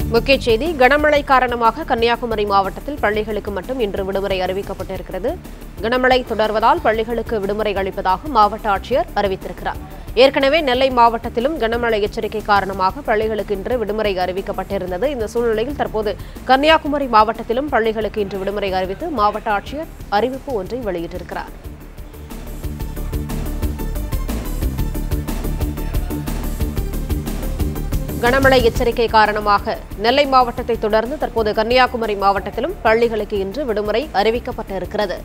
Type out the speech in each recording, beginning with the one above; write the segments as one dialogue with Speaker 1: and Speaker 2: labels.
Speaker 1: முக்கிய செய்தி கனமழை காரணமாக கன்னியாகுமரி மாவட்டத்தில் பள்ளிகளுக்கு மட்டும் இன்று விடுமுறை அறிவிக்கப்பட்டிருக்கிறது கனமழை தொடர்வதால் பள்ளிகளுக்கு விடுமுறை அளிப்பதாக மாவட்ட ஆட்சியர் அறிவித்திருக்கிறார் ஏற்கனவே நெல்லை மாவட்டத்திலும் கனமழை எச்சரிக்கை காரணமாக பள்ளிகளுக்கு இன்று விடுமுறை அறிவிக்கப்பட்டிருந்தது இந்த சூழ்நிலையில் தற்போது கன்னியாகுமரி மாவட்டத்திலும் பள்ளிகளுக்கு இன்று விடுமுறை அறிவித்து மாவட்ட ஆட்சியர் அறிவிப்பு ஒன்றை வெளியிட்டிருக்கிறார் கனமழை எச்சரிக்கை காரணமாக நெல்லை மாவட்டத்தை தொடர்ந்து தற்போது கன்னியாகுமரி மாவட்டத்திலும் பள்ளிகளுக்கு இன்று விடுமுறை அறிவிக்கப்பட்டிருக்கிறது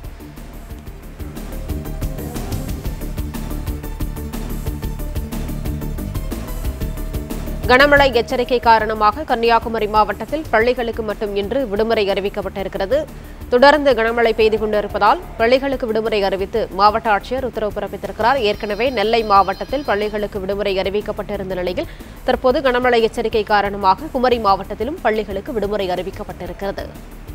Speaker 1: கனமழை எச்சரிக்கை காரணமாக கன்னியாகுமரி மாவட்டத்தில் பள்ளிகளுக்கு மட்டும் இன்று விடுமுறை அறிவிக்கப்பட்டிருக்கிறது தொடர்ந்து கனமழை பெய்து கொண்டிருப்பதால் பள்ளிகளுக்கு விடுமுறை அறிவித்து மாவட்ட ஆட்சியர் உத்தரவு பிறப்பித்திருக்கிறார் ஏற்கனவே நெல்லை மாவட்டத்தில் பள்ளிகளுக்கு விடுமுறை அறிவிக்கப்பட்டிருந்த நிலையில் தற்போது கனமழை எச்சரிக்கை காரணமாக குமரி மாவட்டத்திலும் பள்ளிகளுக்கு விடுமுறை அறிவிக்கப்பட்டிருக்கிறது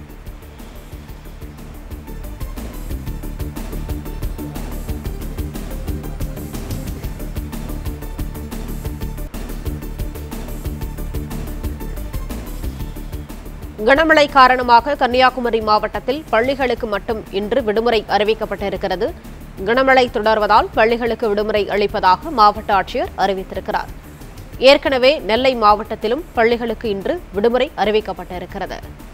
Speaker 1: கனமழை காரணமாக கன்னியாகுமரி மாவட்டத்தில் பள்ளிகளுக்கு மட்டும் இன்று விடுமுறை அறிவிக்கப்பட்டிருக்கிறது கனமழை தொடர்வதால் பள்ளிகளுக்கு விடுமுறை அளிப்பதாக மாவட்ட ஆட்சியர் அறிவித்திருக்கிறார் ஏற்கனவே நெல்லை மாவட்டத்திலும் பள்ளிகளுக்கு இன்று விடுமுறை அறிவிக்கப்பட்டிருக்கிறது